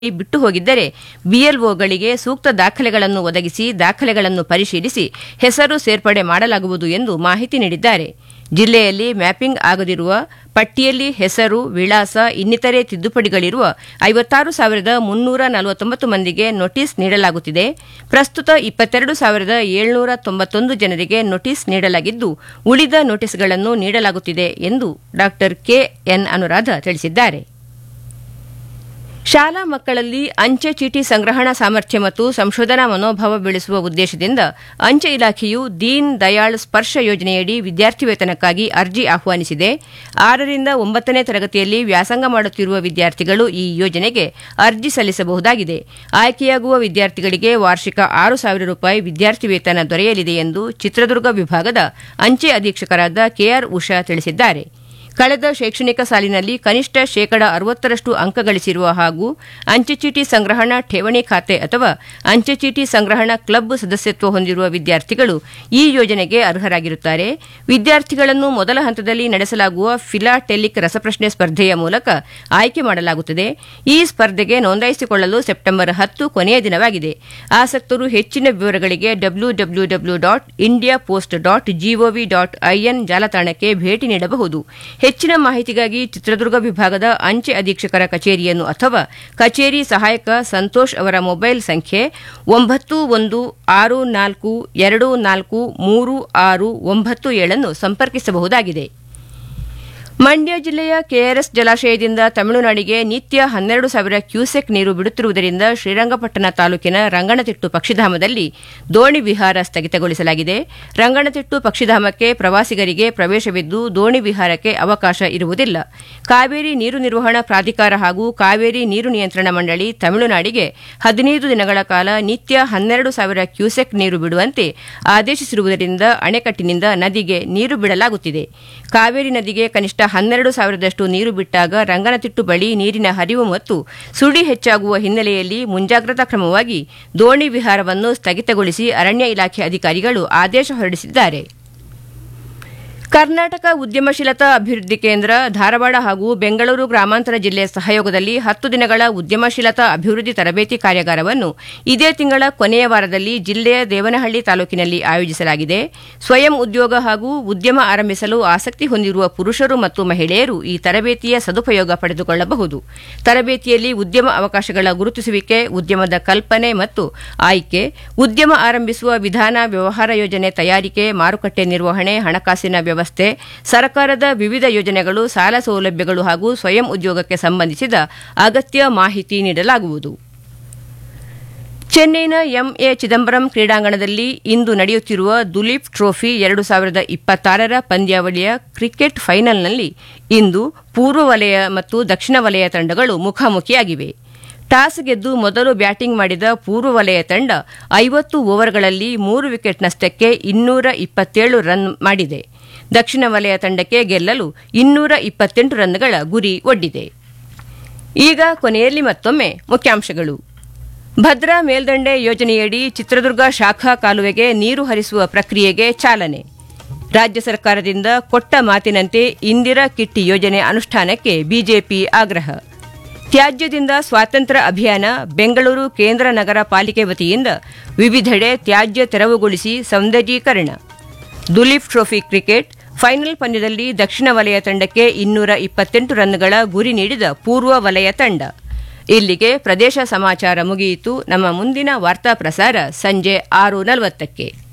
ಬಿಟ್ಟು ಹೋಗಿದ್ದರೆ ಬಿಎಲ್ಒಗಳಿಗೆ ಸೂಕ್ತ ದಾಖಲೆಗಳನ್ನು ಒದಗಿಸಿ ದಾಖಲೆಗಳನ್ನು ಪರಿಶೀಲಿಸಿ ಹೆಸರು ಸೇರ್ಪಡೆ ಮಾಡಲಾಗುವುದು ಎಂದು ಮಾಹಿತಿ ನೀಡಿದ್ದಾರೆ ಜಿಲ್ಲೆಯಲ್ಲಿ ಮ್ಯಾಪಿಂಗ್ ಆಗದಿರುವ ಪಟ್ಟಿಯಲ್ಲಿ ಹೆಸರು ವಿಳಾಸ ಇನ್ನಿತರೆ ತಿದ್ದುಪಡಿಗಳಿರುವ ಐವತ್ತಾರು ಸಾವಿರದ ಮುನ್ನೂರ ನಲವತ್ತೊಂಬತ್ತು ಮಂದಿಗೆ ನೋಟಿಸ್ ನೀಡಲಾಗುತ್ತಿದೆ ಪ್ರಸ್ತುತ ಇಪ್ಪತ್ತೆರಡು ಸಾವಿರದ ಏಳ್ನೂರ ತೊಂಬತ್ತೊಂದು ಜನರಿಗೆ ನೋಟಿಸ್ ನೀಡಲಾಗಿದ್ದು ಉಳಿದ ನೋಟಿಸ್ಗಳನ್ನು ನೀಡಲಾಗುತ್ತಿದೆ ಎಂದು ಡಾ ಕೆಎನ್ ಅನುರಾಧ ತಿಳಿಸಿದ್ದಾರೆ ಶಾಲಾ ಮಕ್ಕಳಲ್ಲಿ ಅಂಚೆ ಚೀಟಿ ಸಂಗ್ರಹಣಾ ಸಾಮರ್ಥ್ಯ ಮತ್ತು ಸಂಶೋಧನಾ ಮನೋಭಾವ ಬೆಳೆಸುವ ಉದ್ದೇಶದಿಂದ ಅಂಚೆ ಇಲಾಖೆಯು ದೀನ್ ದಯಾಳ್ ಸ್ಪರ್ಶ ಯೋಜನೆಯಡಿ ವಿದ್ಯಾರ್ಥಿ ವೇತನಕ್ಕಾಗಿ ಅರ್ಜಿ ಆಹ್ವಾನಿಸಿದೆ ಆರರಿಂದ ಒಂಬತ್ತನೇ ತರಗತಿಯಲ್ಲಿ ವ್ಯಾಸಂಗ ಮಾಡುತ್ತಿರುವ ವಿದ್ಯಾರ್ಥಿಗಳು ಈ ಯೋಜನೆಗೆ ಅರ್ಜಿ ಸಲ್ಲಿಸಬಹುದಾಗಿದೆ ಆಯ್ಕೆಯಾಗುವ ವಿದ್ಯಾರ್ಥಿಗಳಿಗೆ ವಾರ್ಷಿಕ ಆರು ಸಾವಿರ ರೂಪಾಯಿ ವಿದ್ಯಾರ್ಥಿ ವೇತನ ದೊರೆಯಲಿದೆ ಎಂದು ಚಿತ್ರದುರ್ಗ ವಿಭಾಗದ ಅಂಚೆ ಅಧೀಕ್ಷಕರಾದ ಕೆಆರ್ ಉಷಾ ತಿಳಿಸಿದ್ದಾರೆ ಕಳೆದ ಶೈಕ್ಷಣಿಕ ಸಾಲಿನಲ್ಲಿ ಕನಿಷ್ಠ ಶೇಕಡ ಅರವತ್ತರಷ್ಟು ಅಂಕ ಗಳಿಸಿರುವ ಹಾಗೂ ಅಂಚೆ ಚೀಟಿ ಸಂಗ್ರಹಣಾ ಠೇವಣಿ ಖಾತೆ ಅಥವಾ ಅಂಚೆ ಚೀಟಿ ಸಂಗ್ರಹಣಾ ಕ್ಲಬ್ ಸದಸ್ಯತ್ವ ಹೊಂದಿರುವ ವಿದ್ಯಾರ್ಥಿಗಳು ಈ ಯೋಜನೆಗೆ ಅರ್ಹರಾಗಿರುತ್ತಾರೆ ವಿದ್ಯಾರ್ಥಿಗಳನ್ನು ಮೊದಲ ಹಂತದಲ್ಲಿ ನಡೆಸಲಾಗುವ ಫಿಲಾಟೆಲಿಕ್ ರಸಪ್ರಶ್ನೆ ಸ್ಪರ್ಧೆಯ ಮೂಲಕ ಆಯ್ಕೆ ಮಾಡಲಾಗುತ್ತದೆ ಈ ಸ್ಪರ್ಧೆಗೆ ನೋಂದಾಯಿಸಿಕೊಳ್ಳಲು ಸೆಪ್ಟೆಂಬರ್ ಹತ್ತು ಕೊನೆಯ ದಿನವಾಗಿದೆ ಆಸಕ್ತರು ಹೆಚ್ಚಿನ ವಿವರಗಳಿಗೆ W W W dot India post dot G O V dot I N ಜಾಲತಾಣಕ್ಕೆ ಭೇಟಿ ನೀಡಬಹುದು ಹೆಚ್ಚಿನ ಮಾಹಿತಿಗಾಗಿ ಚಿತ್ರದುರ್ಗ ವಿಭಾಗದ ಅಂಚೆ ಅಧೀಕ್ಷಕರ ಕಚೇರಿಯನ್ನು ಅಥವಾ ಕಚೇರಿ ಸಹಾಯಕ ಸಂತೋಷ್ ಅವರ ಮೊಬೈಲ್ ಸಂಖ್ಯೆ ಒಂಬತ್ತು ಒಂದು ಆರು ನಾಲ್ಕು ಎರಡು ನಾಲ್ಕು ಮೂರು ಆರು ಒಂಬತ್ತು ಏಳನ್ನು ಸಂಪರ್ಕಿಸಬಹುದಾಗಿದೆ ಮಂಡ್ಯ ಜಿಲ್ಲೆಯ ಕೆಆರ್ಎಸ್ ಜಲಾಶಯದಿಂದ ತಮಿಳುನಾಡಿಗೆ ನಿತ್ಯ ಹನ್ನೆರಡು ಸಾವಿರ ಕ್ಯೂಸೆಕ್ ನೀರು ಬಿಡುತ್ತಿರುವುದರಿಂದ ಶ್ರೀರಂಗಪಟ್ಟಣ ತಾಲೂಕಿನ ರಂಗನತಿಟ್ಟು ಪಕ್ಷಿಧಾಮದಲ್ಲಿ ದೋಣಿ ವಿಹಾರ ಸ್ಥಗಿತಗೊಳಿಸಲಾಗಿದೆ ರಂಗನತಿಟ್ಟು ಪಕ್ಷಿಧಾಮಕ್ಕೆ ಪ್ರವಾಸಿಗರಿಗೆ ಪ್ರವೇಶವಿದ್ದು ದೋಣಿ ವಿಹಾರಕ್ಕೆ ಅವಕಾಶ ಇರುವುದಿಲ್ಲ ಕಾವೇರಿ ನೀರು ನಿರ್ವಹಣಾ ಪ್ರಾಧಿಕಾರ ಹಾಗೂ ಕಾವೇರಿ ನೀರು ನಿಯಂತ್ರಣ ಮಂಡಳಿ ತಮಿಳುನಾಡಿಗೆ ಹದಿನೈದು ದಿನಗಳ ಕಾಲ ನಿತ್ಯ ಹನ್ನೆರಡು ಸಾವಿರ ಕ್ಯೂಸೆಕ್ ನೀರು ಬಿಡುವಂತೆ ಆದೇಶಿಸಿರುವುದರಿಂದ ಅಣೆಕಟ್ಟಿನಿಂದ ನದಿಗೆ ನೀರು ಬಿಡಲಾಗುತ್ತಿದೆ ಕಾವೇರಿ ನದಿಗೆ ಕನಿಷ್ಠ ಹನ್ನೆರಡು ಸಾವಿರದಷ್ಟು ನೀರು ಬಿಟ್ಟಾಗ ರಂಗನತಿಟ್ಟು ಬಳಿ ನೀರಿನ ಹರಿವು ಮತ್ತು ಸುಳಿ ಹೆಚ್ಚಾಗುವ ಹಿನ್ನೆಲೆಯಲ್ಲಿ ಮುಂಜಾಗ್ರತಾ ಕ್ರಮವಾಗಿ ದೋಣಿ ವಿಹಾರವನ್ನು ಸ್ಥಗಿತಗೊಳಿಸಿ ಅರಣ್ಯ ಇಲಾಖೆ ಅಧಿಕಾರಿಗಳು ಆದೇಶ ಹೊರಡಿಸಿದ್ದಾರೆ ಕರ್ನಾಟಕ ಉದ್ಯಮಶೀಲತಾ ಅಭಿವೃದ್ಧಿ ಕೇಂದ್ರ ಧಾರವಾಡ ಹಾಗೂ ಬೆಂಗಳೂರು ಗ್ರಾಮಾಂತರ ಜಿಲ್ಲೆ ಸಹಯೋಗದಲ್ಲಿ ಹತ್ತು ದಿನಗಳ ಉದ್ಯಮಶೀಲತಾ ಅಭಿವೃದ್ಧಿ ತರಬೇತಿ ಕಾರ್ಯಾಗಾರವನ್ನು ಇದೇ ತಿಂಗಳ ಕೊನೆಯ ವಾರದಲ್ಲಿ ಜಿಲ್ಲೆಯ ದೇವನಹಳ್ಳಿ ತಾಲೂಕಿನಲ್ಲಿ ಆಯೋಜಿಸಲಾಗಿದೆ ಸ್ವಯಂ ಉದ್ಯೋಗ ಹಾಗೂ ಉದ್ಯಮ ಆರಂಭಿಸಲು ಆಸಕ್ತಿ ಹೊಂದಿರುವ ಪುರುಷರು ಮತ್ತು ಮಹಿಳೆಯರು ಈ ತರಬೇತಿಯ ಸದುಪಯೋಗ ಪಡೆದುಕೊಳ್ಳಬಹುದು ತರಬೇತಿಯಲ್ಲಿ ಉದ್ಯಮ ಅವಕಾಶಗಳ ಗುರುತಿಸುವಿಕೆ ಉದ್ಯಮದ ಕಲ್ಪನೆ ಮತ್ತು ಆಯ್ಕೆ ಉದ್ಯಮ ಆರಂಭಿಸುವ ವಿಧಾನ ವ್ಯವಹಾರ ಯೋಜನೆ ತಯಾರಿಕೆ ಮಾರುಕಟ್ಟೆ ನಿರ್ವಹಣೆ ಹಣಕಾಸಿನ ವ್ಯವಸ್ಥೆ ಸರ್ಕಾರದ ವಿವಿಧ ಯೋಜನೆಗಳು ಸಾಲ ಸೌಲಭ್ಯಗಳು ಹಾಗೂ ಸ್ವಯಂ ಉದ್ಯೋಗಕ್ಕೆ ಸಂಬಂಧಿಸಿದ ಅಗತ್ಯ ಮಾಹಿತಿ ನೀಡಲಾಗುವುದು ಚೆನ್ನೈನ ಎಂಎ ಚಿದಂಬರಂ ಕ್ರೀಡಾಂಗಣದಲ್ಲಿ ಇಂದು ನಡೆಯುತ್ತಿರುವ ದುಲೀಪ್ ಟ್ರೋಫಿ ಎರಡು ಸಾವಿರದ ಇಪ್ಪತ್ತಾರರ ಪಂದ್ಯಾವಳಿಯ ಕ್ರಿಕೆಟ್ ಫೈನಲ್ನಲ್ಲಿ ಇಂದು ಪೂರ್ವ ವಲಯ ಮತ್ತು ದಕ್ಷಿಣ ವಲಯ ತಂಡಗಳು ಮುಖಾಮುಖಿಯಾಗಿವೆ ಟಾಸ್ ಗೆದ್ದು ಮೊದಲು ಬ್ಯಾಟಿಂಗ್ ಮಾಡಿದ ಪೂರ್ವ ವಲಯ ತಂಡ ಐವತ್ತು ಓವರ್ಗಳಲ್ಲಿ ಮೂರು ವಿಕೆಟ್ ನಷ್ಟಕ್ಕೆ ಇನ್ನೂರ ಇಪ್ಪತ್ತೇಳು ರನ್ ಮಾಡಿದೆ ದಕ್ಷಿಣ ವಲಯ ತಂಡಕ್ಕೆ ಗೆಲ್ಲಲು ಇನ್ನೂರ ಇಪ್ಪತ್ತೆಂಟು ರನ್ಗಳ ಗುರಿ ಒಡ್ಡಿದೆ ಈಗ ಕೊನೆಯಲ್ಲಿ ಮತ್ತೊಮ್ಮೆ ಮುಖ್ಯಾಂಶಗಳು ಭದ್ರಾ ಮೇಲ್ದಂಡೆ ಯೋಜನೆಯಡಿ ಚಿತ್ರದುರ್ಗ ಶಾಖಾ ಕಾಲುವೆಗೆ ನೀರು ಹರಿಸುವ ಪ್ರಕ್ರಿಯೆಗೆ ಚಾಲನೆ ರಾಜ್ಯ ಸರ್ಕಾರದಿಂದ ಕೊಟ್ಟ ಮಾತಿನಂತೆ ಇಂದಿರಾ ಕಿಟ್ ಯೋಜನೆ ಅನುಷ್ಠಾನಕ್ಕೆ ಬಿಜೆಪಿ ಆಗ್ರಹ ತ್ಯಾಜ್ಯದಿಂದ ಸ್ವಾತಂತ್ರ್ಯ ಅಭಿಯಾನ ಬೆಂಗಳೂರು ಕೇಂದ್ರ ನಗರ ಪಾಲಿಕೆ ವತಿಯಿಂದ ವಿವಿಧೆಡೆ ತ್ಯಾಜ್ಯ ತೆರವುಗೊಳಿಸಿ ಸೌಂದರ್ಯೀಕರಣ ದುಲೀಪ್ ಟ್ರೋಫಿ ಕ್ರಿಕೆಟ್ ಫೈನಲ್ ಪಂದ್ಯದಲ್ಲಿ ದಕ್ಷಿಣ ವಲಯ ತಂಡಕ್ಕೆ ಇನ್ನೂರ ಇಪ್ಪತ್ತೆಂಟು ರನ್ಗಳ ಗುರಿ ನೀಡಿದ ಪೂರ್ವ ವಲಯ ತಂಡ ಇಲ್ಲಿಗೆ ಪ್ರದೇಶ ಸಮಾಚಾರ ಮುಗಿಯಿತು ನಮ್ಮ ಮುಂದಿನ ವಾರ್ತಾ ಪ್ರಸಾರ ಸಂಜೆ ಆರು ನಲವತ್ತಕ್ಕೆ